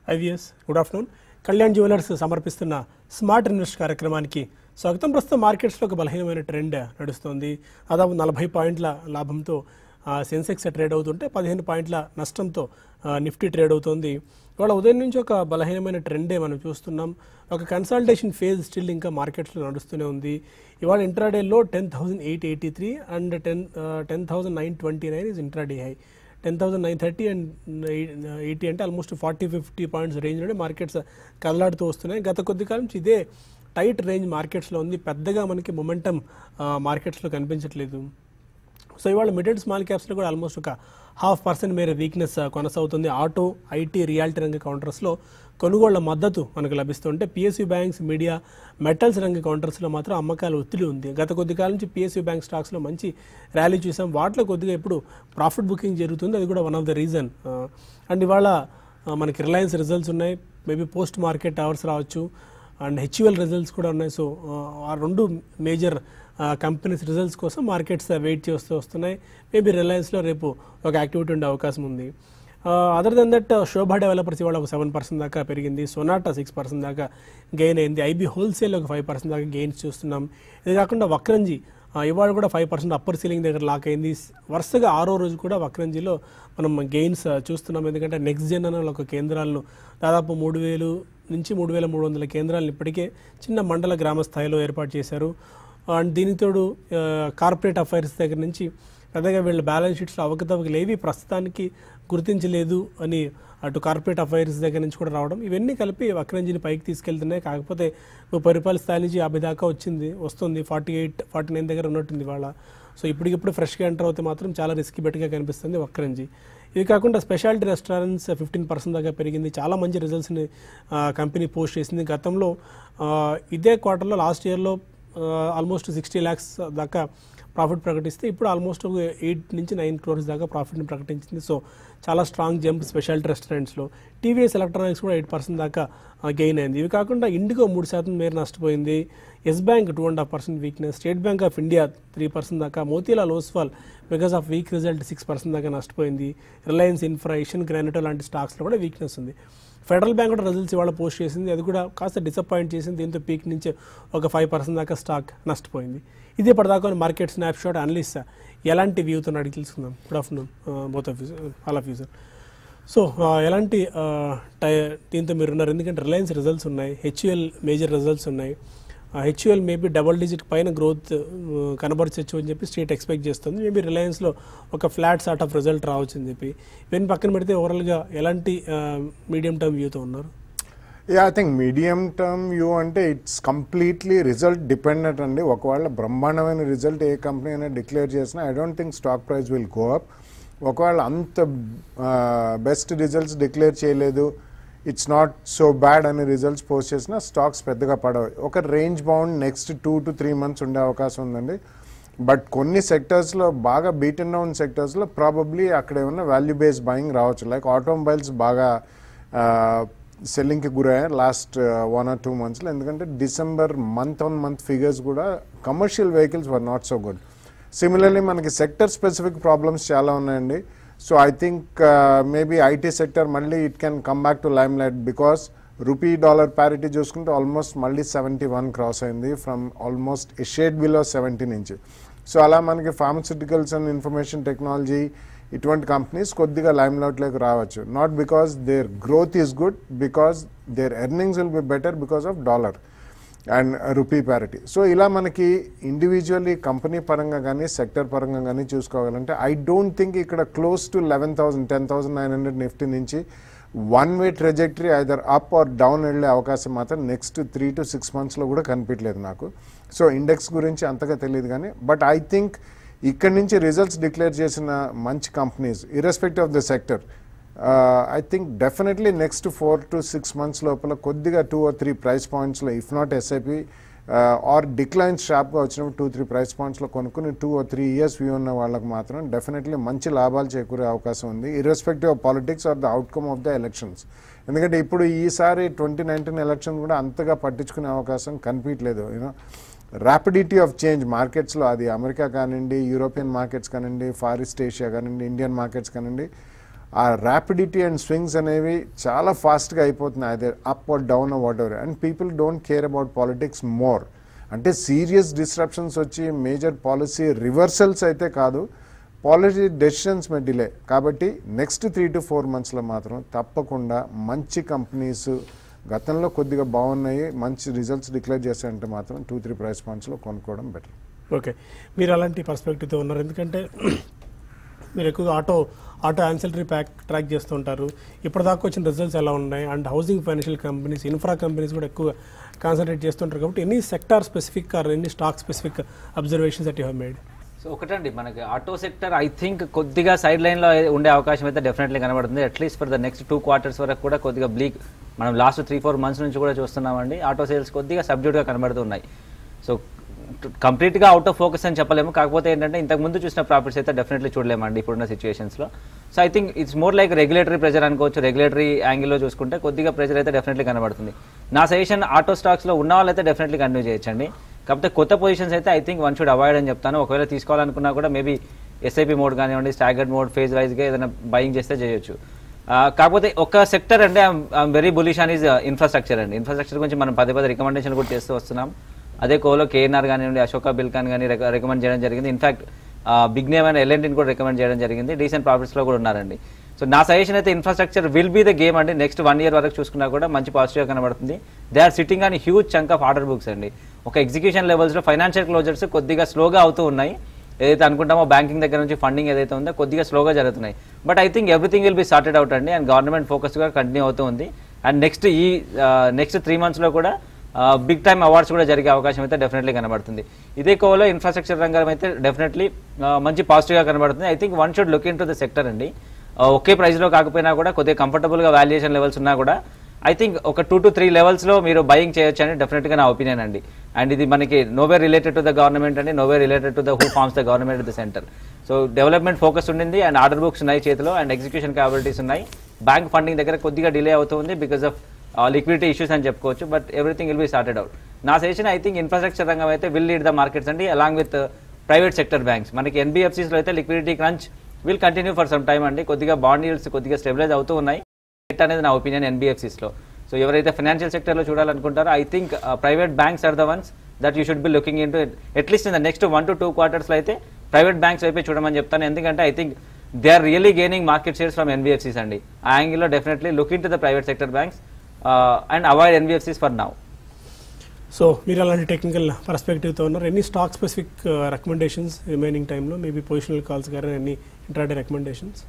IVS good afternoon Kalyan jewellers సమర్పిస్తున్న smart invest కార్యక్రమానికి స్వాగతం ప్రస్తుతం మార్కెట్స్లో ఒక బలహీనమైన ట్రెండ్ నడుస్తోంది దాదాపు నలభై పాయింట్ల లాభంతో ఆ, సెన్సెక్స్ ట్రేడ్ అవుతుంటే పదిహేను పాయింట్ల నష్టంతో ఆ, నిఫ్టీ ట్రేడ్ అవుతోంది ఇవాళ ఉదయం నుంచి ఒక బలహీనమైన ట్రెండే మనం చూస్తున్నాం ఒక కన్సల్టేషన్ ఫేజ్ స్టిల్ ఇంకా మార్కెట్స్లో నడుస్తూనే ఉంది ఇవాళ ఇంట్రాడేలో ten thousand eight eighty three and ten ten thousand nine twenty nine is intraday high ten thousand nine thirty and eighty అంటే ఆల్మోస్ట్ ఫార్టీ ఫిఫ్టీ పాయింట్స్ రేంజ్లోనే మార్కెట్స్ కదలాడుతూ వస్తున్నాయి గత కొద్ది కాలం నుంచి ఇదే టైట్ రేంజ్ మార్కెట్స్లో ఉంది పెద్దగా మనకి మొమెంటం మార్కెట్స్లో కనిపించట్లేదు సో ఇవాళ మిడ్ అండ్ స్మాల్ క్యాప్స్లో కూడా ఆల్మోస్ట్ ఒక హాఫ్ పర్సెంట్ మేర వీక్నెస్ కొనసాగుతుంది ఆటో ఐటీ రియాలిటీ రంగ కౌంటర్స్లో కొనుగోళ్ల మద్దతు మనకు లభిస్తుంటే పిఎస్యూ బ్యాంక్స్ మీడియా మెటల్స్ రంగ కౌంటర్స్లో మాత్రం అమ్మకాల ఒత్తిడి ఉంది గత కొద్ది కాలం నుంచి పిఎస్యూ బ్యాంక్ స్టాక్స్లో మంచి ర్యాలీ చూసాం వాటిలో కొద్దిగా ఇప్పుడు ప్రాఫిట్ బుకింగ్ జరుగుతుంది అది కూడా one of the reason and ఇవాళ ఆ, మనకి రిలయన్స్ రిజల్ట్స్ ఉన్నాయి మేబీ పోస్ట్ మార్కెట్ అవర్స్ రావచ్చు అండ్ హెచ్యుఎల్ రిజల్ట్స్ కూడా ఉన్నాయి సో ఆ రెండు మేజర్ కంపెనీస్ రిజల్ట్స్ కోసం మార్కెట్స్ వెయిట్ చేస్తూ వస్తున్నాయి మేబీ రిలయన్స్లో రేపు ఒక యాక్టివిటీ ఉండే అవకాశం ఉంది other than that Sobha developers ఇవాళ ఒక సెవెన్ పర్సెంట్ దాకా పెరిగింది సొనాటా సిక్స్ పర్సెంట్ దాకా గెయిన్ అయింది ఐబీ హోల్సేల్ ఒక ఫైవ్ పర్సెంట్ దాకా గెయిన్స్ చూస్తున్నాం ఇది కాకుండా వక్రంజీ ఆ, ఇవాళ కూడా ఫైవ్ పర్సెంట్ అప్పర్ సీలింగ్ దగ్గర లాక్ అయింది వరుసగా ఆరో రోజు కూడా వక్రంజీలో మనం గెయిన్స్ చూస్తున్నాం ఎందుకంటే నెక్స్ట్ జెన్ అనే ఒక కేంద్రాలను దాదాపు మూడు వేలు నుంచి మూడు వేల మూడు వందల కేంద్రాలను ఇప్పటికే చిన్న మండల గ్రామ స్థాయిలో ఏర్పాటు చేశారు అండ్ దీనికి తోడు ఆ, కార్పొరేట్ అఫైర్స్ దగ్గర నుంచి పెద్దగా వీళ్ళ బ్యాలెన్స్ షీట్స్లో అవకతవకలు ఏవి ప్రస్తుతానికి గుర్తించలేదు అని అటు కార్పొరేట్ అఫైర్స్ దగ్గర నుంచి కూడా రావడం ఇవన్నీ కలిపి వక్రంజిని పైకి తీసుకెళ్తున్నాయి కాకపోతే ముప్పై రూపాయల స్థాయి నుంచి యాభై దాకా వచ్చింది వస్తుంది ఫార్టీ ఎయిట్ ఫార్టీ నైన్ దగ్గర ఉన్నట్టుంది వాళ్ళ సో ఇప్పటికిప్పుడు ఫ్రెష్గా ఎంటర్ అవుతే మాత్రం చాలా రిస్కీ బెట్గా కనిపిస్తుంది వక్రంజి ఇది కాకుండా స్పెషాలిటీ రెస్టారెంట్స్ ఫిఫ్టీన్ పర్సెంట్ దాకా పెరిగింది చాలా మంచి రిజల్ట్స్ని కంపెనీ పోస్ట్ చేసింది గతంలో ఆ, ఇదే క్వార్టర్లో లాస్ట్ ఇయర్లో ఆల్మోస్ట్ సిక్స్టీ ల్యాక్స్ దాకా ప్రాఫిట్ ప్రకటిస్తే ఇప్పుడు ఆల్మోస్ట్ ఒక ఎయిట్ నుంచి నైన్ క్రోర్స్ దాకా ప్రాఫిట్ని ప్రకటించింది సో చాలా స్ట్రాంగ్ జంప్ స్పెషాలిటీ రెస్టారెంట్స్లో టీవీఎస్ ఎలక్ట్రానిక్స్ కూడా ఎయిట్ పర్సెంట్ దాకా గెయిన్ అయింది ఇవి కాకుండా ఇండిగో మూడు శాతం మేర నష్టపోయింది Yes Bank two and half percent weakness State Bank of India three percent దాకా Motilal Oswal because of weak result six percent దాకా నష్టపోయింది రిలయన్స్ ఇన్ఫ్రా ఏషియన్ గ్రానైటో లాంటి స్టాక్స్లో కూడా వీక్నెస్ ఉంది ఫెడరల్ బ్యాంక్ కూడా రిజల్ట్స్ ఇవాళ పోస్ట్ చేసింది అది కూడా కాస్త డిసప్పాయింట్ చేసింది దీంతో పీక్ నుంచి ఒక ఫైవ్ పర్సెంట్ దాకా స్టాక్ నష్టపోయింది ఇది ఇప్పటిదాకా మార్కెట్ స్నాప్ షాట్ అనలిస్ట్ ఎలాంటి వ్యూతో అడిగి తెలుసుకుందాం good afternoon both of all of you sir so ఎలాంటి ఆ, టై దీంతో మీరు ఉన్నారు ఎందుకంటే రిలయన్స్ రిజల్ట్స్ ఉన్నాయి హెచ్యుఎల్ మేజర్ రిజల్ట్స్ ఉన్నాయి హెచ్యుఎల్ మేబీ డబల్ డిజిట్ పైన గ్రోత్ కనబరచచ్చు అని చెప్పి స్టేట్ ఎక్స్పెక్ట్ చేస్తుంది మేబీ రిలయన్స్లో ఒక ఫ్లాట్ సార్ట్ ఆఫ్ రిజల్ట్ రావచ్చు అని చెప్పి ఇవన్నీ పక్కన పెడితే ఓవరాల్గా ఎలాంటి మీడియం టర్మ్ వ్యూతో ఉన్నారు yeah I think medium term view అంటే ఇట్స్ కంప్లీట్లీ రిజల్ట్ డిపెండెంట్ అండి ఒకవేళ బ్రహ్మాండమైన రిజల్ట్ ఏ కంపెనీ అయినా డిక్లేర్ చేసినా I don't think stock price will go up ఒకవేళ అంత బెస్ట్ రిజల్ట్స్ డిక్లేర్ చేయలేదు ఇట్స్ నాట్ సో బ్యాడ్ అనే రిజల్ట్స్ పోస్ట్ చేసినా స్టాక్స్ పెద్దగా పడవు ఒక range bound next two to three months ఉండే అవకాశం ఉందండి బట్ కొన్ని సెక్టర్స్లో బాగా బీటన్ డౌన్ సెక్టర్స్లో ప్రాబబ్లీ అక్కడ ఏమన్నా వాల్యూ బేస్డ్ బయింగ్ రావచ్చు లైక్ ఆటోమొబైల్స్ బాగా సెల్లింగ్కి గురయ్యాయి లాస్ట్ వన్ ఆర్ టూ మంత్స్లో ఎందుకంటే December month on month figures కూడా commercial vehicles were not so good similarly మనకి సెక్టర్ స్పెసిఫిక్ ప్రాబ్లమ్స్ చాలా ఉన్నాయండి so I think maybe IT sector మళ్ళీ it can come back to limelight because rupee dollar parity చూసుకుంటే almost మళ్ళీ seventy one cross అయింది from almost shade below seventy నుంచి so అలా మనకి ఫార్మస్యూటికల్స్ అండ్ ఇన్ఫర్మేషన్ టెక్నాలజీ ఇటువంటి companies కొద్దిగా లైమ్ లైట్లోకి రావచ్చు not because their growth is good because their earnings will be better because of dollar and rupee parity so ఇలా మనకి ఇండివిజువల్లీ కంపెనీ పరంగా కానీ సెక్టర్ పరంగా కానీ చూసుకోవాలంటే ఐ డోంట్ థింక్ ఇక్కడ close to eleven thousand ten thousand nine hundred Nifty నుంచి one way trajectory either up or down వెళ్ళే అవకాశం మాత్రం నెక్స్ట్ త్రీ టు సిక్స్ మంత్స్లో కూడా కనిపించలేదు నాకు సో ఇండెక్స్ గురించి అంతగా తెలియదు కానీ బట్ ఐ థింక్ ఇక్కడి నుంచి రిజల్ట్స్ డిక్లేర్ చేసిన మంచి companies irrespective of the sector I think definitely next four to six months లోపల కొద్దిగా టూ ఆర్ త్రీ ప్రైస్ పాయింట్స్లో if not SIP or declines షార్ప్గా వచ్చినప్పుడు టూ త్రీ ప్రైస్ పాయింట్స్లో కొనుక్కుని two or three years view ఉన్న వాళ్ళకి మాత్రం డెఫినెట్లీ మంచి లాభాలు చేకూరే అవకాశం ఉంది irrespective of politics or the outcome of the elections ఎందుకంటే ఇప్పుడు ఈసారి ట్వంటీ నైన్టీన్ ఎలక్షన్ కూడా అంతగా పట్టించుకునే అవకాశం కనిపించలేదు యూనో ర్యాపిడిటీ ఆఫ్ చేంజ్ మార్కెట్స్లో అది అమెరికా కానివ్వండి యూరోపియన్ మార్కెట్స్ కానివ్వండి ఫార్ ఈస్ట్ ఏషియా కానివ్వండి ఇండియన్ మార్కెట్స్ కానివ్వండి ఆ ర్యాపిడిటీ అండ్ స్వింగ్స్ అనేవి చాలా ఫాస్ట్గా అయిపోతున్నాయి అదే up or down whatever and people don't care about politics more అంటే సీరియస్ డిస్ట్రప్షన్స్ వచ్చి మేజర్ పాలసీ రివర్సల్స్ అయితే కాదు పాలసీ డెసిషన్స్ మే డిలే కాబట్టి నెక్స్ట్ త్రీ టు ఫోర్ మంత్స్లో మాత్రం తప్పకుండా మంచి కంపెనీస్ గతంలో కొద్దిగా బాగున్నాయి మంచి రిజల్ట్స్ డిక్లేర్ చేశాయంటే మాత్రం టూ త్రీ ప్రైస్ పాయింట్స్లో కొనుక్కోవడం బెటర్ ఓకే మీరు అలాంటి పర్స్పెక్టివ్తో ఉన్నారు ఎందుకంటే మీరు ఎక్కువగా auto auto ancillary pack track చేస్తుంటారు ఇప్పటిదాకా వచ్చిన రిజల్ట్స్ ఎలా ఉన్నాయి and housing financial companies infra companies కూడా ఎక్కువ కాన్సన్ట్రేట్ చేస్తుంటారు కాబట్టి ఎన్ని సెక్టార్ స్పెసిఫిక్ ఆర్ ఎన్ని stock specific observations that you have made so ఒకటండి మనకి ఆటో సెక్టర్ ఐ థింక్ కొద్దిగా సైడ్ లైన్లో ఉండే అవకాశం అయితే డెఫినెట్లీ కనబడుతుంది at least for the next two quarters వరకు కూడా కొద్దిగా బ్లీక్ మనం లాస్ట్ త్రీ ఫోర్ మంత్స్ నుంచి కూడా చూస్తున్నామండి ఆటో సేల్స్ కొద్దిగా సబ్జ్యూట్గా కనబడుతున్నాయి సో కంప్లీట్గా అవుట్ ఆఫ్ ఫోకస్ అని చెప్పలేము కాకపోతే ఏంటంటే ఇంతకు ముందు చూసిన ప్రాఫిట్స్ అయితే డెఫినెట్లీ చూడలేమండి ఇప్పుడున్న సిచ్యువేషన్స్లో so I think it's more like regulatory pressure అనుకోవచ్చు రెగ్యులేటరీ యాంగిల్లో చూసుకుంటే కొద్దిగా ప్రెజర్ అయితే డెఫినెట్లీ కనబడుతుంది నా సజెషన్ ఆటో స్టాక్స్లో ఉన్న వాళ్ళైతే డెఫినెట్లీ కంటిన్యూ చేయొచ్చండి కాకపోతే కొత్త పొజిషన్స్ అయితే I think one should avoid అని చెప్తాను ఒకవేళ తీసుకోవాలనుకున్నా కూడా మేబీ ఎస్ఐపి మోడ్ కానివ్వండి స్టాగర్డ్ మోడ్ ఫేజ్ వైజ్గా ఏదైనా బయింగ్ చేస్తే చేయొచ్చు ఆ, కాకపోతే ఒక సెక్టర్ అంటే ఐఎమ్ వెరీ బులిష్ అని ఇన్ఫ్రాస్ట్రక్చర్ అండి ఇన్ఫ్రాస్ట్రక్చర్ గురించి మనం పదే పదే రికమెండేషన్ కూడా చేస్తూ వస్తున్నాం అదే కోలో కేఎన్ఆర్ కానివ్వండి అశోక బిల్కాన్ కానీ రికమెండ్ చేయడం జరిగింది ఇన్ఫాక్ట్ బిగ్ నేమ్ అయిన ఎల్ఎన్టీని కూడా రికమెండ్ చేయడం జరిగింది డీసెంట్ ప్రాఫిట్స్లో కూడా ఉన్నారండి సో నా సజెషన్ అయితే infrastructure will be the game అండి నెక్స్ట్ వన్ ఇయర్ వరకు చూసుకున్నా కూడా మంచి పాజిటివ్గా కనబడుతుంది they are sitting on huge chunk of order books అండి ఒక ఎగ్జిక్యూషన్ లెవెల్స్లో ఫైనాన్షియల్ క్లోజర్స్ కొద్దిగా స్లోగా అవుతూ ఉన్నాయి ఏదైతే అనుకుంటామో బ్యాంకింగ్ దగ్గర నుంచి ఫండింగ్ ఏదైతే ఉందో కొద్దిగా స్లోగా జరుగుతున్నాయి but I think everything will be sorted out అండి అండ్ గవర్నమెంట్ ఫోకస్గా కంటిన్యూ అవుతూ ఉంది అండ్ నెక్స్ట్ ఈ నెక్స్ట్ త్రీ మంత్స్లో కూడా బిగ్ టైమ్ అవార్డ్స్ కూడా జరిగే అవకాశం అయితే డెఫినెట్లీ కనబడుతుంది ఇదే కోవలో ఇన్ఫ్రాస్ట్రక్చర్ రంగం అయితే డెఫినెట్లీ మంచి పాజిటివ్గా కనబడుతుంది I think one should look into the sector అండి ఆ, ఒకే ప్రైస్లో కాకపోయినా కూడా కొద్దిగా కంఫర్టబుల్గా వాల్యుయేషన్ లెవెల్స్ ఉన్నా కూడా ఐ థింక్ ఒక టూ టు త్రీ లెవెల్స్లో మీరు బయింగ్ చేయొచ్చు అని డెఫినెట్గా నా ఒపీనియన్ అండి అండ్ ఇది మనకి no way related to the government అండి no way related to the who forms the government the centre so development focus ఉండింది అండ్ ఆర్డర్ బుక్స్ ఉన్నాయి చేతిలో అండ్ ఎగ్జిక్యూషన్ క్యాపబిలిటీస్ ఉన్నాయి బ్యాంక్ ఫండింగ్ దగ్గర కొద్దిగా డిలే అవుతుంది బికాస్ ఆఫ్ లిక్విడిటీ ఇష్యూస్ అని చెప్పుకోవచ్చు but everything will be started out నా సజెషన్ ఐ థింక్ ఇన్ఫ్రాస్ట్రక్చర్ రంగం అయితే విల్ లీడ్ ద మార్కెట్స్ అండి along with private sector banks మనకి ఎన్బిఎఫ్సిస్లో అయితే liquidity crunch will continue for some time అండి కొద్దిగా బాండ్ yields కొద్దిగా స్టెబిలైజ్ అవుతూ ఉన్నాయి రేట్ అనేది నా ఒపీనియన్ ఎన్బిఎఫ్సిస్లో సో ఎవరైతే ఫైనాన్షియల్ సెక్టర్లో చూడాలనుకుంటారో I think private banks are the ones that you should be looking into at least in the next one to two క్వార్టర్స్లో అయితే ప్రైవేట్ బ్యాంక్స్ వైపే చూడమని చెప్తాను ఎందుకంటే I think they are really gaining market shares from NBFCs అండి ఆ యాంగిల్లో definitely look into the private sector banks and avoid NBFCs for now so మీరు అలాంటి టెక్నికల్ పర్స్పెక్టివ్తో ఉన్నారు ఎన్ని స్టాక్ స్పెసిఫిక్ రికమెండేషన్స్ రిమైనింగ్ టైంలో మేబీ పొజిషనల్ కాల్స్ కానీ ఎన్ని ఇంట్రాడే రికమెండేషన్స్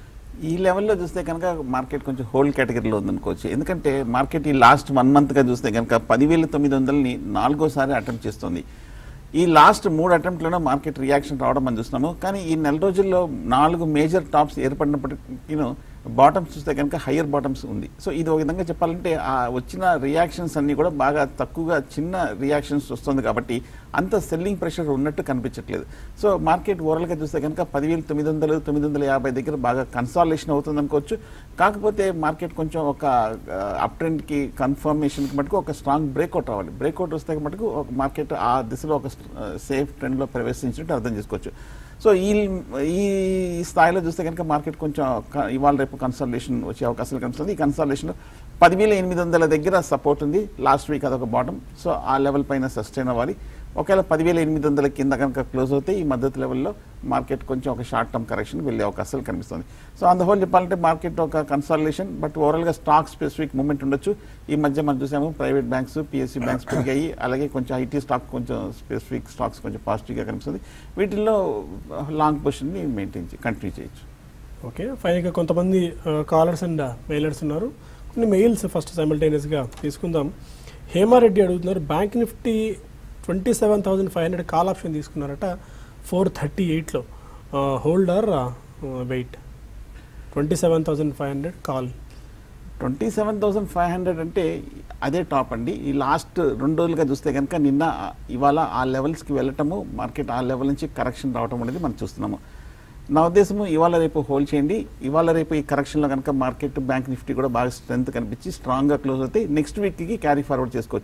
ఈ లెవెల్లో చూస్తే కనుక మార్కెట్ కొంచెం హోల్డ్ కేటగిరీలో ఉందనుకోవచ్చు ఎందుకంటే మార్కెట్ ఈ లాస్ట్ వన్ మంత్గా చూస్తే కనుక పదివేల తొమ్మిది వందలని నాలుగోసారి అటెంప్ట్ చేస్తుంది ఈ లాస్ట్ మూడు అటెంప్ట్లోనే మార్కెట్ రియాక్షన్ రావడం మనం చూస్తున్నాము కానీ ఈ నెల రోజుల్లో నాలుగు మేజర్ టాప్స్ ఏర్పడినప్పటికీ బాటమ్స్ చూస్తే కనుక హయ్యర్ బాటమ్స్ ఉంది సో ఇది ఒక విధంగా చెప్పాలంటే ఆ వచ్చిన రియాక్షన్స్ అన్ని కూడా బాగా తక్కువగా చిన్న రియాక్షన్స్ వస్తుంది కాబట్టి అంత సెల్లింగ్ ప్రెషర్ ఉన్నట్టు కనిపించట్లేదు సో మార్కెట్ ఓవరాల్గా చూస్తే కనుక పదివేలు తొమ్మిది వందలు తొమ్మిది వందల యాభై దగ్గర బాగా కన్సాలేషన్ అవుతుంది అనుకోవచ్చు కాకపోతే మార్కెట్ కొంచెం ఒక అప్ ట్రెండ్కి కన్ఫర్మేషన్కి మటుకు ఒక స్ట్రాంగ్ బ్రేక్అవుట్ రావాలి బ్రేక్అవుట్ వస్తే మటుకు ఒక మార్కెట్ ఆ దిశలో ఒక సేఫ్ ట్రెండ్లో ప్రవేశించినట్టు అర్థం చేసుకోవచ్చు సో ఈ ఈ స్థాయిలో చూస్తే కనుక మార్కెట్ కొంచెం క- ఇవాళ రేపు కన్సల్టేషన్ వచ్చే అవకాశాలు కనిపిస్తుంది ఈ కన్సల్టేషన్ పదివేల ఎనిమిది వందల దగ్గర సపోర్ట్ ఉంది లాస్ట్ వీక్ అదొక బాటం సో ఆ లెవెల్ పైన సస్టైన్ అవ్వాలి ఒకవేళ పదివేల ఎనిమిది వందల కింద కనుక క్లోజ్ అవుతే ఈ మద్దతు లెవెల్లో మార్కెట్ కొంచెం ఒక షార్ట్ టర్మ్ కరెక్షన్ వెళ్ళే అవకాశాలు కనిపిస్తుంది సో అంత హోల్ చెప్పాలంటే మార్కెట్ ఒక కన్సల్టేషన్ బట్ ఓవరాల్గా స్టాక్ స్పెసిఫిక్ మూమెంట్ ఉండొచ్చు ఈ మధ్య మనం చూసాము ప్రైవేట్ బ్యాంక్స్ పిఎస్సి బ్యాంక్స్ పెరిగాయి అలాగే కొంచెం ఐటీ స్టాక్ కొంచెం స్పెసిఫిక్ స్టాక్స్ కొంచెం పాజిటివ్గా కనిపిస్తుంది వీటిల్లో లాంగ్ పొజిషన్ని మెయింటైన్ చేయి కంటిన్యూ చేయొచ్చు ఓకే ఫైనల్గా కొంతమంది కాలర్స్ అండ్ మెయిలర్స్ ఉన్నారు కొన్ని మెయిల్స్ ఫస్ట్ సైమల్టేనియస్గా తీసుకుందాం హేమారెడ్డి అడుగుతున్నారు bank Nifty twenty seven thousand five hundred call option తీసుకున్నారట four thirty ఎయిట్లో holder weight twenty seven thousand five hundred call twenty seven thousand five hundred అంటే అదే టాప్ అండి ఈ లాస్ట్ రెండు రోజులుగా చూస్తే కనుక నిన్న ఇవాళ ఆ లెవెల్స్కి వెళ్ళటము మార్కెట్ ఆ లెవెల్ నుంచి కరెక్షన్ రావటం అనేది మనం చూస్తున్నాము నా ఉద్దేశము ఇవాళ రేపు హోల్డ్ చేయండి ఇవాళ రేపు ఈ కరెక్షన్లో కనుక మార్కెట్ బ్యాంక్ నిఫ్టీ కూడా బాగా స్ట్రెంత్ కనిపించి స్ట్రాంగ్గా క్లోజ్ అవుతాయి నెక్స్ట్ వీక్కి క్యారీ ఫార్వర్డ్ చేసుకోవచ్చు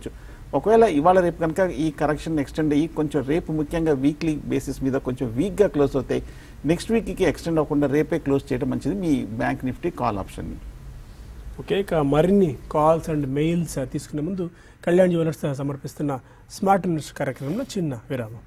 ఒకవేళ ఇవాళ రేపు కనుక ఈ కరెక్షన్ ఎక్స్టెండ్ అయ్యి కొంచెం రేపు ముఖ్యంగా వీక్లీ బేసిస్ మీద కొంచెం వీక్గా క్లోజ్ అవుతాయి నెక్స్ట్ వీక్కి ఎక్స్టెండ్ అవ్వకుండా రేపే క్లోజ్ చేయడం మంచిది మీ బ్యాంక్ నిఫ్టీ కాల్ ఆప్షన్ని ఓకే ఇక మరిన్ని కాల్స్ అండ్ మెయిల్స్ తీసుకునే ముందు కళ్యాణ్ జ్యువెలర్స్ సమర్పిస్తున్న స్మార్ట్ ఇన్వెస్ట్ కార్యక్రమంలో చిన్న విరామం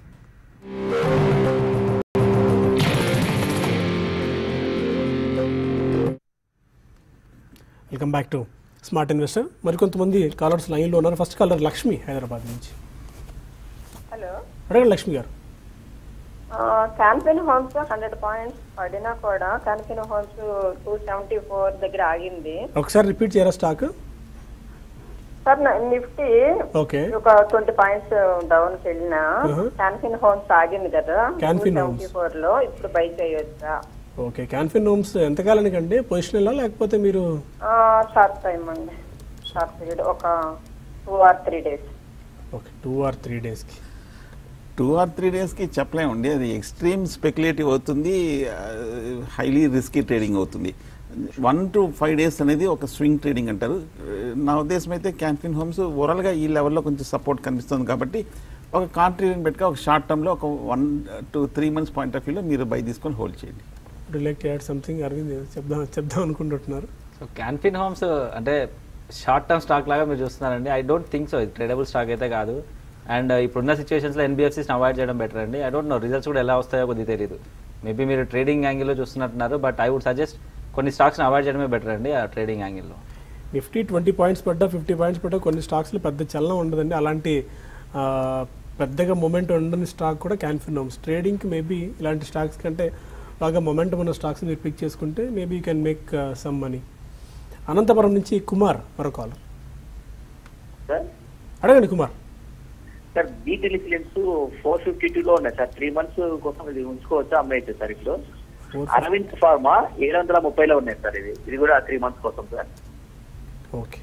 welcome back to Smart Investor మరికొంతమంది కాలర్స్ లైన్లో ఉన్నారు ఫస్ట్ కాలర్ లక్ష్మి హైదరాబాద్ నుంచి హలో అడగండి లక్ష్మి గారు క్యాన్ఫిన్ హోమ్స్ హండ్రెడ్ పాయింట్స్ పడినా కూడా Can Fin Homes two seventy four దగ్గర ఆగింది ఒకసారి రిపీట్ చేయరా స్టాక్ సార్ నా- నిఫ్టీ ఓకే ఒక ట్వంటీ పాయింట్స్ డౌన్ కి వెళ్ళిన Uh-huh. క్యాన్ఫిన్ హోమ్స్ ఆగింది కదా Canfin సెవెంటీ ఫోర్ లో ఇప్పుడు బై చేయొచ్చా ఓకే క్యాన్ఫిన్ హోమ్స్ ఎంతకాలానికి అండి పొజిషనల్ లేకపోతే మీరు షార్ట్ టైం అండి షార్ట్ పీరియడ్ ఒక two or three days okay two or three డేస్కి టూ ఆర్ త్రీ డేస్కి చెప్పలేమండి అది ఎక్స్ట్రీమ్ స్పెక్యులేటివ్ అవుతుంది హైలీ రిస్కీ ట్రేడింగ్ అవుతుంది వన్ టు ఫైవ్ డేస్ అనేది ఒక స్వింగ్ ట్రేడింగ్ అంటారు నా ఉద్దేశం అయితే క్యాన్ఫిన్ హోమ్స్ ఓవరాల్గా ఈ లెవెల్లో కొంచెం సపోర్ట్ కనిపిస్తుంది కాబట్టి ఒక కాంట్రీని పెట్టుక ఒక షార్ట్ టర్మ్లో ఒక one two three months point of వ్యూలో మీరు బై తీసుకొని హోల్డ్ చేయండి రిలేట్ యాడ్ సంథింగ్ అరవింద్ ఏదో చెప్దాం చెప్దాం అనుకుంటున్నారు సో క్యాన్ఫిన్ హోమ్స్ అంటే షార్ట్ టర్మ్ స్టాక్ లాగా మీరు చూస్తున్నారండి ఐ డోంట్ థింక్ సో ఇది ట్రేడబుల్ స్టాక్ అయితే కాదు అండ్ ఇప్పుడున్న సిచ్యువేషన్స్లో ఎన్బిఎఫ్సీస్ని అవాయిడ్ చేయడం బెటర్ అండి ఐ డోంట్ నో రిజల్ట్స్ కూడా ఎలా వస్తాయో కొద్దిగా తెలియదు మేబీ మీరు ట్రేడింగ్ యాంగిల్లో చూస్తున్నట్టున్నారు బట్ ఐ వుడ్ సజెస్ట్ కొన్ని స్టాక్స్ని అవాయిడ్ చేయడమే బెటర్ అండి ఆ ట్రేడింగ్ యాంగిల్లో నిఫ్టీ ట్వంటీ పాయింట్స్ పడ్డా ఫిఫ్టీ పాయింట్స్ పడ్డా కొన్ని స్టాక్స్లో పెద్ద చలనం ఉండదండి అలాంటి ఆ, పెద్దగా మొమెంట్ ఉండని స్టాక్ కూడా క్యాన్ఫిన్ హోమ్స్ ట్రేడింగ్కి మేబీ ఇలాంటి స్టాక్స్ కంటే బాగా మొమెంటం ఉన్న స్టాక్స్ మీరు పిక్ చేసుకుంటే maybe you can make some money Anantapur నుంచి కుమార్ మరో కాల్ సార్ అడగండి Kumar sir Zee Telefilms four fifty two లో ఉన్నాయి సార్ త్రీ మంత్స్ కోసం ఇది ఉంచుకోవచ్చా అమ్మేయచ్చు సార్ ఇప్పుడు Four అరవింద్ ఫార్మా ఏడు వందల ముప్పైలో ఉన్నాయి సార్ ఇది ఇది కూడా త్రీ మంత్స్ కోసం sir okay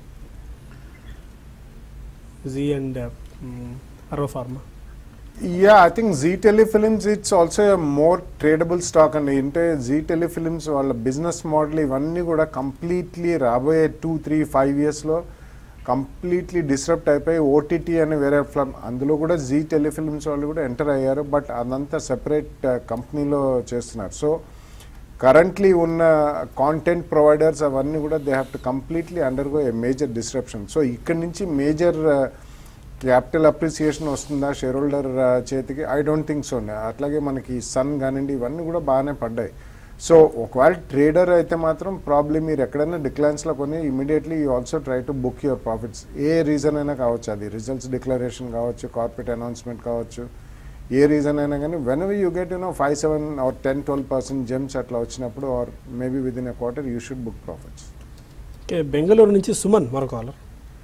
ji and Auro Pharma yeah I think Zee Telefilms it's also more tradable stock అండి అంటే జీ టెలిఫిలిమ్స్ వాళ్ళ బిజినెస్ మోడల్ ఇవన్నీ కూడా కంప్లీట్లీ రాబోయే టూ త్రీ ఫైవ్ ఇయర్స్లో కంప్లీట్లీ డిస్టర్బ్ అయిపోయి ఓటీటీ అని వేరే ప్లాన్ అందులో కూడా జీ టెలిఫిలిమ్స్ వాళ్ళు కూడా ఎంటర్ అయ్యారు బట్ అదంతా సెపరేట్ కంపెనీలో చేస్తున్నారు సో కరెంట్లీ ఉన్న కాంటెంట్ ప్రొవైడర్స్ అవన్నీ కూడా they have to completely undergo a major disruption so ఇక్కడి నుంచి మేజర్ క్యాపిటల్ అప్రిసియేషన్ వస్తుందా షేర్ హోల్డర్ చేతికి ఐ డోంట్ థింక్ సో అట్లాగే మనకి సన్ కానివ్వండి ఇవన్నీ కూడా బాగానే పడ్డాయి సో ఒకవేళ ట్రేడర్ అయితే మాత్రం ప్రాబ్లీ మీరు ఎక్కడైనా డిక్లైన్స్లో కొని immediately you also try to book your profits a reason అయినా కావచ్చు అది రిజల్ట్స్ డిక్లరేషన్ కావచ్చు కార్పొరేట్ అనౌన్స్మెంట్ కావచ్చు ఏ రీజన్ అయినా కానీ when you get you know five seven or ten twelve percent gains అట్లా వచ్చినప్పుడు or maybe within a quarter you should book profits okay Bengaluru నుంచి సుమన్ మరో కాలర్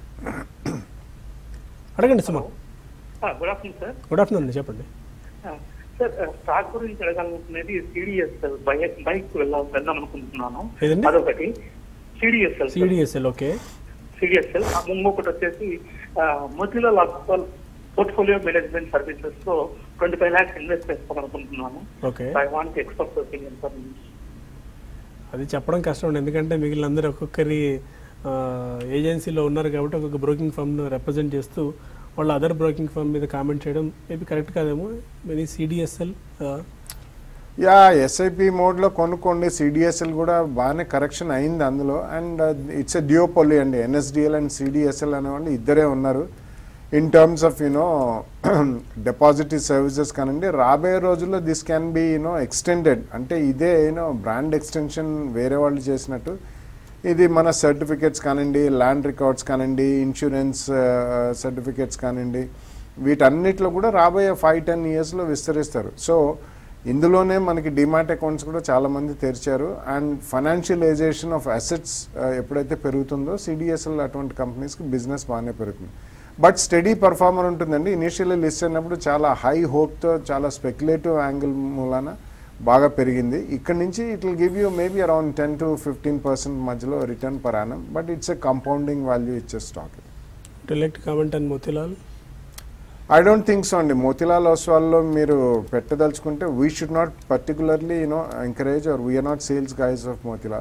అడగండి Suman good afternoon sir good afternoon అండి చెప్పండి సార్ స్టాక్ గురించి అడగాలనుకునేది సిడిఎస్ బైక్ వెళ్ళాలి వెళ్దాం అనుకుంటున్నాను ఏదండి? అదొకటి సిడిఎస్ఎల్ సిడిఎస్ఎల్ ఓకే సిడిఎస్ఎల్ ఇంకొకటి వచ్చేసి Motilal Oswal portfolio management services లో ట్వంటీ ఫైవ్ ల్యాక్స్ ఇన్వెస్ట్ చేస్తామనుకుంటున్నాను okay I want expert opinion sir అది చెప్పడం కష్టం అండి ఎందుకంటే మిగిలిన అందరూ ఒక్కొక్కరి ఆ, ఏజెన్సీలో ఉన్నారు కాబట్టి ఒక్కొక్క బ్రోకింగ్ ఫర్మ్ను రిప్రజెంట్ చేస్తూ వాళ్ళ అదర్ బ్రోకింగ్ ఫర్మ్ మీద కామెంట్ చేయడం మేబీ కరెక్ట్ కాదేమో మెనీ సిడిఎస్ఎల్ యా ఎస్ఐపి మోడ్లో కొనుక్కోండి సిడిఎస్ఎల్ కూడా బాగానే కరెక్షన్ అయింది అందులో అండ్ ఇట్స్ ఎ డియోపోలి అండి ఎన్ఎస్డిఎల్ అండ్ సిడిఎస్ఎల్ అనేవాళ్ళు ఇద్దరే ఉన్నారు in terms of you know depository services కానివ్వండి రాబోయే రోజుల్లో this can be you know extended అంటే ఇదే యూనో బ్రాండ్ ఎక్స్టెన్షన్ వేరే వాళ్ళు చేసినట్టు ఇది మన సర్టిఫికేట్స్ కానివ్వండి ల్యాండ్ రికార్డ్స్ కానివ్వండి ఇన్సూరెన్స్ సర్టిఫికేట్స్ కానివ్వండి వీటన్నిటిలో కూడా రాబోయే ఫైవ్ టెన్ ఇయర్స్లో విస్తరిస్తారు సో ఇందులోనే మనకి డిమాట్ అకౌంట్స్ కూడా చాలామంది తెరిచారు అండ్ ఫైనాన్షియలైజేషన్ ఆఫ్ అసెట్స్ ఎప్పుడైతే పెరుగుతుందో సిడిఎస్ఎల్ అటువంటి కంపెనీస్కి బిజినెస్ బాగానే పెరుగుతుంది బట్ స్టడీ పర్ఫార్మర్ ఉంటుందండి ఇనిషియల్లీ లిస్ట్ అయినప్పుడు చాలా హై హోప్తో చాలా స్పెక్యులేటివ్ యాంగిల్ మూలాన బాగా పెరిగింది ఇక్కడ నుంచి it will give you maybe around ten to fifteen percent మధ్యలో return per annum but it's a compounding value ఇచ్చే stock direct comment and Motilal I don't think so అండి మోతిలాల్ ఓస్వాల్లో మీరు పెట్టదలుచుకుంటే we should not particularly you know encourage or we are not sales guys of Motilal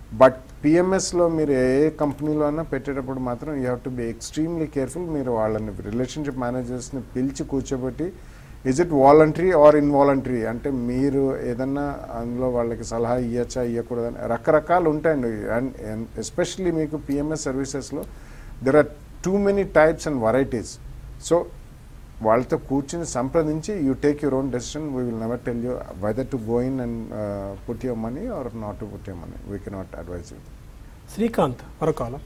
but పిఎంఎస్లో మీరు ఏ ఏ కంపెనీలో అయినా పెట్టేటప్పుడు మాత్రం you have to be extremely careful మీరు వాళ్ళని రిలేషన్షిప్ మేనేజర్స్ని పిలిచి కూర్చోబెట్టి is it voluntary or involuntary అంటే మీరు ఏదన్నా అందులో వాళ్ళకి సలహా ఇవ్వచ్చా ఇవ్వకూడదని రకరకాలు ఉంటాయండి అండ్ ఎస్పెషల్లీ మీకు పిఎంఎస్ సర్వీసెస్లో there are too many types and varieties so వాళ్ళతో కూర్చుని సంప్రదించి you take your own decision we will never tell you whether to go in and put your money or not to put your money we cannot advise you Srikanth మరో కాలం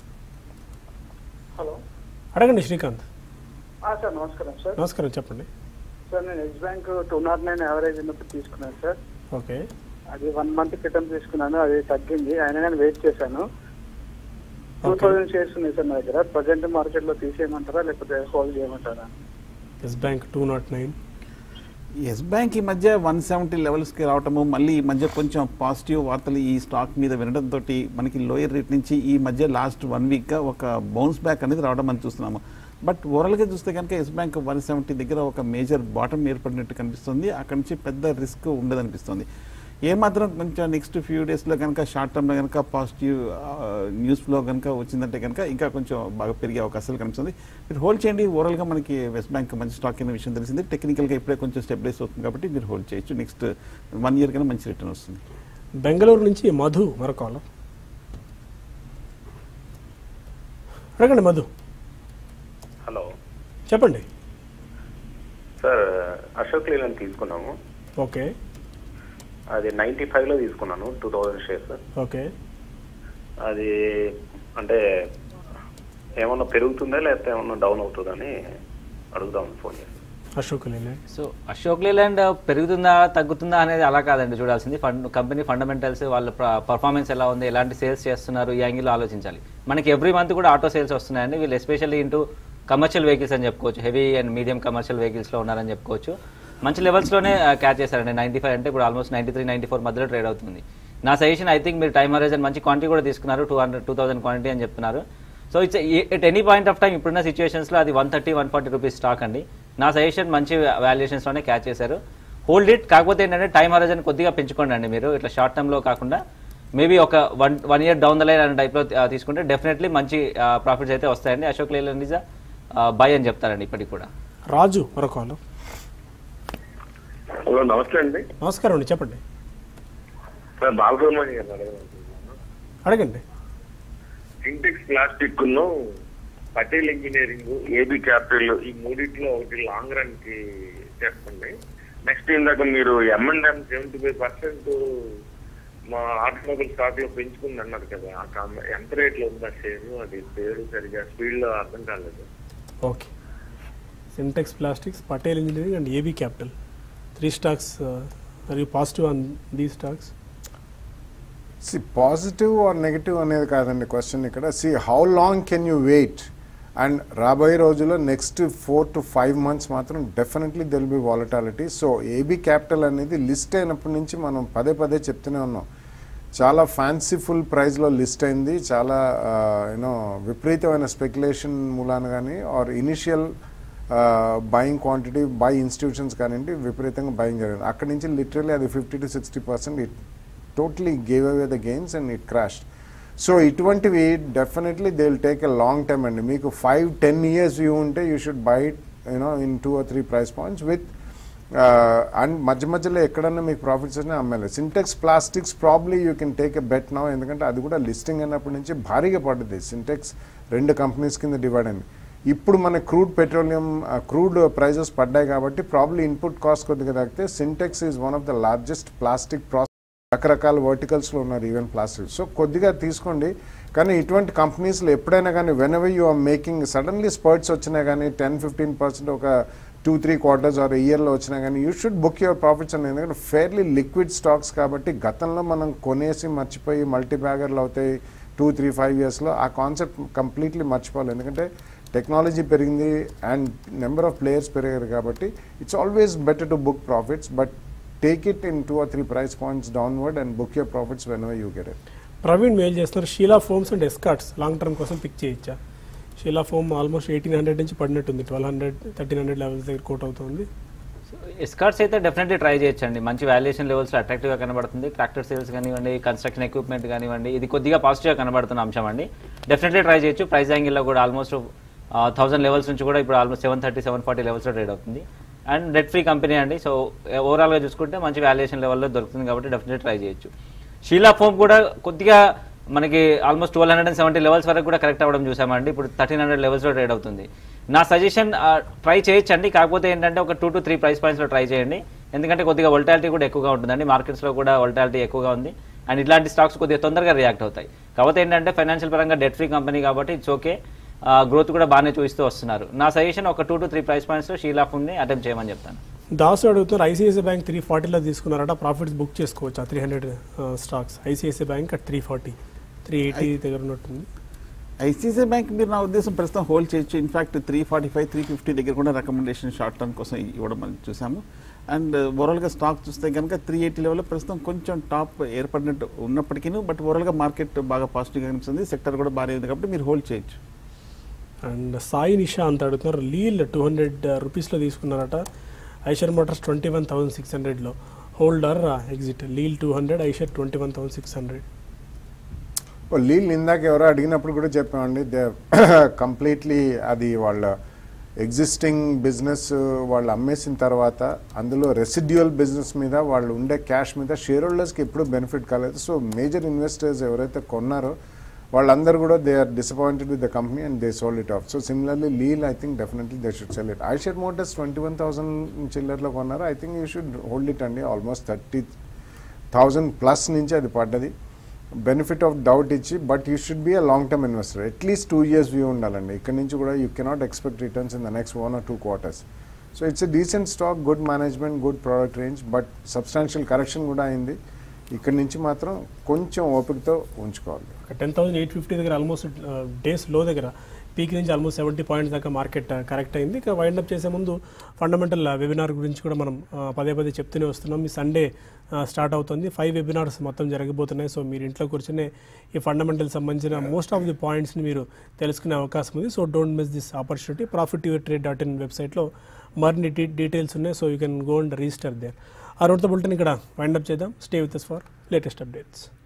hello అడగండి Srikanth sir నమస్కారం sir నమస్కారం చెప్పండి sir నేను Yes Bank two not nine average ఉన్నప్పుడు తీసుకున్నాను sir okay అది వన్ మంత్ క్రితం తీసుకున్నాను అది తగ్గింది అయినా కానీ వెయిట్ చేశాను టూ Okay. థౌసండ్ షేర్స్ ఉన్నాయి సార్ నా దగ్గర ప్రజెంట్ మార్కెట్ లో తీసేయమంటారా లేకపోతే హోల్డ్ చేయమంటారా Yes Bank two not nine Yes Bank ఈ మధ్య వన్ సెవెంటీ లెవెల్స్కి రావటము మళ్ళీ ఈ మధ్య కొంచెం పాజిటివ్ వార్తలు ఈ స్టాక్ మీద వినడంతో మనకి లోయర్ రేట్ నుంచి ఈ మధ్య లాస్ట్ వన్ వీక్గా ఒక బౌన్స్ బ్యాక్ అనేది రావడం మనం చూస్తున్నాము బట్ ఓవరాల్గా చూస్తే కనుక ఎస్ బ్యాంక్ వన్ సెవెంటీ దగ్గర ఒక మేజర్ బాటం ఏర్పడినట్టు కనిపిస్తుంది అక్కడి నుంచి పెద్ద రిస్క్ ఉండదనిపిస్తుంది ఏమాత్రం కొంచెం నెక్స్ట్ ఫ్యూ డేస్లో కనుక షార్ట్ టర్మ్లో కనుక పాజిటివ్ న్యూస్ ఫ్లో కనుక వచ్చిందంటే కనుక ఇంకా కొంచెం బాగా పెరిగే అవకాశాలు కనిపిస్తుంది మీరు హోల్డ్ చేయండి ఓవరాల్గా మనకి వెస్ట్ బ్యాంక్ మంచి స్టాక్ అయిన విషయం తెలిసింది టెక్నికల్గా ఇప్పుడే కొంచెం స్టెబిలైజ్ అవుతుంది కాబట్టి మీరు హోల్డ్ చేయొచ్చు నెక్స్ట్ వన్ ఇయర్ కన్నా మంచి రిటర్న్ వస్తుంది బెంగళూరు నుంచి మధు మరో కాలం అడగండి మధు హలో చెప్పండి సార్ అశోక్ లేలని తీసుకున్నాము ఓకే అది నైంటీ ఫైవ్లో తీసుకున్నాను టూ థౌజండ్ షేర్స్ ఓకే అది అంటే ఏమన్నా పెరుగుతుందా లేకపోతే ఏమన్నా డౌన్ అవుతుందని అడుగుదామని ఫోన్ చేస్తాను Ashok Leyland so Ashok Leyland పెరుగుతుందా తగ్గుతుందా అనేది అలా కాదండి చూడాల్సింది ఫండ్ కంపెనీ ఫండమెంటల్స్ వాళ్ళ పర్ఫార్మెన్స్ ఎలా ఉంది ఎలాంటి సేల్స్ చేస్తున్నారు ఈ యాంగిల్లో ఆలోచించాలి మనకి ఎవ్రీ మంత్ కూడా ఆటో సేల్స్ వస్తున్నాయండి వీళ్ళు ఎస్పెషల్లీ ఇంటూ కమర్షియల్ వెహికల్స్ అని చెప్పుకోవచ్చు హెవీ అండ్ మీడియం కమర్షియల్ వెహికల్స్లో ఉన్నారని చెప్పుకోవచ్చు మంచి లెవెల్స్లోనే క్యాచ్ చేశారండి నైంటీ ఫైవ్ అంటే ఇప్పుడు almost ninety three ninety four మధ్యలో ట్రేడ్ అవుతుంది నా సజెషన్ ఐ థింక్ మీరు టైమ్ హరైజన్ మంచి క్వాంటిటీ కూడా తీసుకున్నారు two hundred two thousand quantity అని చెప్తున్నారు so it's at any point of time ఇప్పుడున్న సిచ్యువేషన్స్లో అది one thirty one forty rupees stock అండి నా సజెషన్ మంచి వాల్యుయేషన్స్లోనే క్యాచ్ చేశారు హోల్డ్ ఇట్ కాకపోతే ఏంటంటే టైం హరైజన్ కొద్దిగా పెంచుకోండి అండి మీరు ఇట్లా షార్ట్ టర్మ్లో కాకుండా మేబీ ఒక one one year down the line అనే టైప్లో తీసుకుంటే డెఫినెట్లీ మంచి ప్రాఫిట్స్ అయితే వస్తాయండి అశోక్ లేలండ్ ఇస్ బై అని చెప్తారండి ఇప్పటికి కూడా రాజు మరో కాలం హలో నమస్తే అండి నమస్కారం అండి చెప్పండి సార్ బాలసుబ్రహ్మణ్యం గారు అడగదనుకుంటున్నాను అడగండి సింటెక్స్ ప్లాస్టిక్ ను పటేల్ ఇంజనీరింగ్ ఏబి క్యాపిటల్ ఈ మూడిట్లో ఒకటి లాంగ్ రన్ కి చెప్పండి నెక్స్ట్ ఇందాక మీరు ఎంఎండ్ఎం సెవెంటీ ఫైవ్ పర్సెంట్ మా ఆటోమొబైల్ స్టాక్ లో పెంచుకుంది అన్నారు కదా ఆ కం- ఎంత రేట్ లో ఉందా షేర్ అది పేరు సరిగా స్పీడ్ లో అర్థం కాలేదు okay Sintex Plastics Patel Engineering and AB Capital three stocks మరియు positive on the stocks see positive or negative అనేది కాదండి క్వశ్చన్ ఇక్కడ see how long can you wait and రాబోయే రోజుల్లో next four to five months మాత్రం definitely there'll be volatility so AB Capital అనేది list అయినప్పటి నుంచి మనం పదే పదే చెప్తూనే ఉన్నాం చాలా ఫ్యాన్సీఫుల్ ప్రైస్లో లిస్ట్ అయింది చాలా యూనో విపరీతమైన స్పెక్యులేషన్ మూలాన కానీ or initial buying quantity by institutions కానివ్వండి విపరీతంగా బయింగ్ జరిగింది అక్కడి నుంచి లిటరలీ అది fifty to sixty percent it totally gave away the gains and it crashed so ఇటువంటివి definitely they will take a long time అండి మీకు ఫైవ్ టెన్ ఇయర్స్ వ్యూ ఉంటే you should buy you know in two or three price points with and మధ్య మధ్యలో ఎక్కడన్నా మీకు profits వచ్చినా అమ్మాలి Sintex Plastics probably you can take a bet now ఎందుకంటే అది కూడా లిస్టింగ్ అయినప్పటి నుంచి భారీగా పడుతుంది సింటెక్స్ రెండు కంపెనీస్ కింద డివైడ్ అయింది ఇప్పుడు మన క్రూడ్ పెట్రోలియం క్రూడ్ ప్రైజెస్ పడ్డాయి కాబట్టి ప్రాబ్లీ ఇన్పుట్ కాస్ట్ కొద్దిగా తగ్గితే Sintex is one of the largest plastic process రకరకాల వర్టికల్స్లో ఉన్నారు ఈవెన్ ప్లాస్టిక్ సో కొద్దిగా తీసుకోండి కానీ ఇటువంటి కంపెనీస్లో ఎప్పుడైనా కానీ whenever you are making suddenly spurts వచ్చినా కానీ టెన్ ఫిఫ్టీన్ పర్సెంట్ ఒక టూ త్రీ క్వార్టర్స్ ఆర్ ఇయర్లో వచ్చినా కానీ you should book your profits అని ఎందుకంటే ఫెయిర్లీ లిక్విడ్ స్టాక్స్ కాబట్టి గతంలో మనం కొనేసి మర్చిపోయి మల్టీ బ్యాగర్లు అవుతాయి టూ త్రీ ఫైవ్ ఇయర్స్లో ఆ కాన్సెప్ట్ కంప్లీట్లీ మర్చిపోవాలి ఎందుకంటే టెక్నాలజీ పెరిగింది అండ్ నెంబర్ ఆఫ్ ప్లేయర్స్ పెరిగారు కాబట్టి it's always better to book profits but take it in two or three price points downward and book your profits when you get it Praveen mail చేస్తున్నారు Sheela Foams and Escorts long term కోసం pick చేయొచ్చా Sheela Foam almost eighteen hundred నుంచి పడినట్టుంది twelve hundred thirteen hundred levels దగ్గర quote అవుతుంది Escorts అయితే definitely try చేయొచ్చండి మంచి వాల్యుయేషన్ లెవెల్స్ అట్రాక్టివ్గా కనబడుతుంది ట్రాక్టర్ సేల్స్ కానివ్వండి కన్స్ట్రక్షన్ ఎక్విప్మెంట్ కానివ్వండి ఇది కొద్దిగా పాజిటివ్గా కనబడుతున్న అంశం అండి డెఫినెట్లీ ట్రై చేయొచ్చు ప్రైస్ యాంగిల్లో కూడా ఆల్మోస్ట్ థౌసండ్ లెవెల్స్ నుంచి కూడా ఇప్పుడు almost seven thirty seven forty లెవెల్స్లో ట్రేడ్ అవుతుంది అండ్ డెట్ ఫ్రీ కంపెనీ అండి సో ఓవరాల్గా చూసుకుంటే మంచి వాల్యుయేషన్ లెవెల్లో దొరుకుతుంది కాబట్టి డెఫినెట్లీ ట్రై చేయొచ్చు షీలా ఫోమ్ కూడా కొద్దిగా మనకి almost twelve hundred and seventy levels వరకు కూడా కరెక్ట్ అవ్వడం చూసామండి ఇప్పుడు థర్టీన్ హండ్రెడ్ లెవెల్స్లో ట్రేడ్ అవుతుంది నా సజెషన్ ట్రై చేయొచ్చండి కాకపోతే ఏంటంటే ఒక టూ టు త్రీ ప్రైస్ పాయింట్స్లో ట్రై చేయండి ఎందుకంటే కొద్దిగా వొల్టాలిటీ కూడా ఎక్కువగా ఉంటుందండి మార్కెట్స్లో కూడా వొల్టాలిటీ ఎక్కువగా ఉంది అండ్ ఇట్లాంటి స్టాక్స్ కొద్దిగా తొందరగా రియాక్ట్ అవుతాయి కాకపోతే ఏంటంటే ఫైనాన్షియల్ పరంగా డెట్ ఫ్రీ కంపెనీ కాబట్టి ఇట్స్ ఓకే గ్రోత్ కూడా బాగానే చూపిస్తూ వస్తున్నారు నా సజెషన్ ఒక టూ టు త్రీ ప్రైస్ పాయింట్స్లో షీలా ఫోన్ని అటెంప్ట్ చేయమని చెప్తాను దాసు అడుగుతున్నారు ఐసిఐసిఐ బ్యాంక్ త్రీ ఫార్టీలో తీసుకున్నారట ప్రాఫిట్స్ బుక్ చేసుకోవచ్చు three hundred stocks ICICI bank at three forty three eighty దగ్గర ఉన్నట్టుంది ఐసీసీ బ్యాంక్ మీరు నా ఉద్దేశం ప్రస్తుతం హోల్డ్ చేయొచ్చు in fact three forty five three fifty దగ్గర కూడా రికమెండేషన్ షార్ట్ టర్మ్ కోసం ఇవ్వడం మనం చూసాము అండ్ ఓవరాల్గా స్టాక్ చూస్తే కనుక త్రీ ఎయిటీ లెవెల్లో ప్రస్తుతం కొంచెం టాప్ ఏర్పడినట్టు ఉన్నప్పటికీ బట్ ఓవరాల్గా మార్కెట్ బాగా పాజిటివ్గా కనిపిస్తుంది సెక్టర్ కూడా బాగానే ఉంది కాబట్టి మీరు హోల్డ్ చేయొచ్చు అండ్ సాయి నిషా అంత అడుగుతున్నారు లీల్ టూ హండ్రెడ్ రూపీస్లో తీసుకున్నారట Eicher motors twenty one thousand six హండ్రెడ్లో హోల్డర్ ఎగ్జిట్ లీల్ two hundred Eicher twenty one thousand six hundred ఓ లీల్ ఇందాక ఎవరో అడిగినప్పుడు కూడా చెప్పామండి దే కంప్లీట్లీ అది వాళ్ళ ఎగ్జిస్టింగ్ బిజినెస్ వాళ్ళు అమ్మేసిన తర్వాత అందులో రెసిడ్యువల్ బిజినెస్ మీద వాళ్ళు ఉండే క్యాష్ మీద షేర్ హోల్డర్స్కి ఎప్పుడు బెనిఫిట్ కాలేదు సో మేజర్ ఇన్వెస్టర్స్ ఎవరైతే కొన్నారో వాళ్ళందరూ కూడా they are disappointed with the company and they sold it off so similarly లీల్ I think definitely they should sell it Eicher motors twenty one thousand చిల్లర్లో కొన్నారు I think you should hold it అండి almost thirty thousand plus నుంచి అది పడ్డది benefit of doubt ఇచ్చి but you should be a long term investor at least two years view ఉండాలండి ఇక్కడ నుంచి కూడా you cannot expect returns in the next one or two quarters so it's a decent stock good management good product range but substantial correction కూడా అయింది ఇక్కడ నుంచి మాత్రం కొంచెం ఓపికతో ఉంచుకోవాలి టెన్ థౌసండ్ ఎయిట్ ఫిఫ్టీ దగ్గర ఆల్మోస్ట్ డేస్ లో దగ్గర పీక్ నుంచి ఆల్మోస్ట్ సెవెంటీ పాయింట్స్ దాకా మార్కెట్ కరెక్ట్ అయింది ఇక వైండ్ అప్ చేసే ముందు ఫండమెంటల్ వెబినార్ గురించి కూడా మనం ఆ, పదే పదే చెప్తూనే వస్తున్నాం ఈ సండే స్టార్ట్ అవుతుంది ఫైవ్ వెబినార్స్ మొత్తం జరగబోతున్నాయి సో మీరు ఇంట్లో కూర్చొని ఈ ఫండమెంటల్ సంబంధించిన మోస్ట్ ఆఫ్ ది పాయింట్స్ని మీరు తెలుసుకునే అవకాశం ఉంది so don't miss this opportunity profit your trade dot in వెబ్సైట్లో మరిన్ని డీ డీటెయిల్స్ ఉన్నాయి so you can go and register there ఆ రోడ్తో బుల్టన్ ఇక్కడ వైండ్ అప్ చేద్దాం stay with for latest updates